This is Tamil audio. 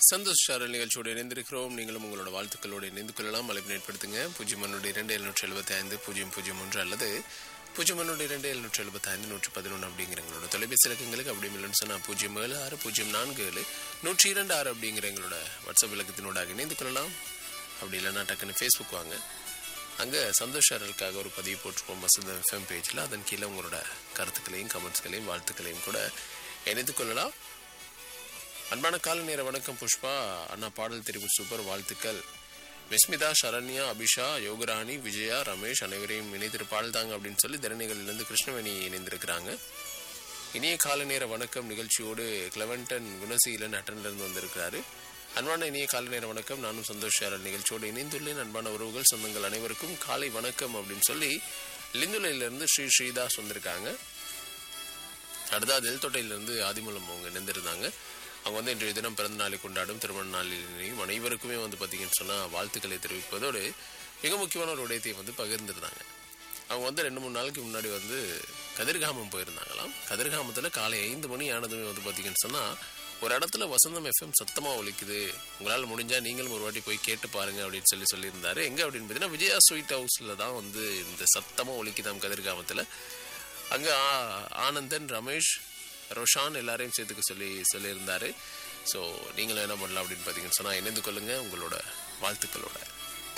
சந்தோஷ் சாரல் நிகழ்ச்சியோடு இணைந்திருக்கிறோம் நீங்களும் உங்களோட வாழ்த்துக்களோடு இணைந்து கொள்ளலாம் அழைப்பு ஏற்படுத்துங்க பூஜ்ஜியம் ஒன்று இரண்டு எழுநூற்றி எழுபத்தி ஐந்து பூஜ்ஜியம் பூஜ்ஜியம் ஒன்று அல்லது பூஜ்ஜியம் ஒன்று இரண்டு எழுநூற்றி எழுபத்தி ஐந்து நூற்றி பதினொன்று அப்படிங்கிற எங்களோட தொலைபேசி இலக்கங்களுக்கு அப்படி இல்லைன்னு சொன்னால் பூஜ்ஜியம் ஏழு ஆறு பூஜ்ஜியம் நான்கு ஏழு நூற்றி இரண்டு ஆறு அப்படிங்கிற எங்களோட வாட்ஸ்அப் இலக்கத்தினோடாக இணைந்து கொள்ளலாம் அப்படி இல்லைன்னா டக்குன்னு ஃபேஸ்புக் வாங்க அங்கே சந்தோஷ் சாரலுக்காக ஒரு பதிவு போட்டிருப்போம் வசந்த எஃப்எம் பேஜில் அதன் கீழே உங்களோட கருத்துக்களையும் கமெண்ட்ஸ்களையும் வாழ்த்துக்களையும் கூட இணைத்து கொள்ளலாம் அன்பான காலை நேர வணக்கம் புஷ்பா அண்ணா பாடல் தெரிவு சூப்பர் வாழ்த்துக்கள் விஸ்மிதா சரண்யா அபிஷா யோகராணி விஜயா ரமேஷ் அனைவரையும் இணைத்திரு பாடல் தாங்க அப்படின்னு சொல்லி திறனைகளிலிருந்து கிருஷ்ணவேணி இணைந்திருக்கிறாங்க இனிய காலை நேர வணக்கம் நிகழ்ச்சியோடு கிளவன்டன் குணசீலன் அட்டன்லேருந்து வந்திருக்கிறாரு அன்பான இனிய காலை நேர வணக்கம் நானும் சந்தோஷ் சாரல் நிகழ்ச்சியோடு இணைந்துள்ளேன் அன்பான உறவுகள் சொந்தங்கள் அனைவருக்கும் காலை வணக்கம் அப்படின்னு சொல்லி லிந்துலையிலிருந்து ஸ்ரீ ஸ்ரீதாஸ் வந்திருக்காங்க அடுத்தா தெல்தொட்டையிலிருந்து ஆதிமூலம் அவங்க இணைந்திருந்தாங்க அவங்க வந்து இன்றைய தினம் பிறந்த நாளை கொண்டாடும் திருமண நாளிலையும் அனைவருக்குமே வந்து பார்த்தீங்கன்னு சொன்னால் வாழ்த்துக்களை தெரிவிப்பதோடு மிக முக்கியமான ஒரு விடயத்தை வந்து பகிர்ந்துருந்தாங்க அவங்க வந்து ரெண்டு மூணு நாளைக்கு முன்னாடி வந்து கதிர்காமம் போயிருந்தாங்களாம் கதிர்காமத்தில் காலை ஐந்து மணி ஆனதுமே வந்து பார்த்தீங்கன்னு சொன்னால் ஒரு இடத்துல வசந்தம் எஃப்எம் சத்தமாக ஒலிக்குது உங்களால் முடிஞ்சால் நீங்களும் ஒரு வாட்டி போய் கேட்டு பாருங்க அப்படின்னு சொல்லி சொல்லியிருந்தாரு எங்கே அப்படின்னு பார்த்தீங்கன்னா விஜயா ஸ்வீட் ஹவுஸில் தான் வந்து இந்த சத்தமாக ஒலிக்குதாம் கதிர்காமத்தில் அங்கே ஆனந்தன் ரமேஷ் ரோஷான் எல்லாரையும் சேர்த்துக்க சொல்லி சொல்லியிருந்தாரு ஸோ நீங்களும் என்ன பண்ணலாம் அப்படின்னு பார்த்தீங்கன்னு சொன்னால் இணைந்து கொள்ளுங்கள் உங்களோட வாழ்த்துக்களோட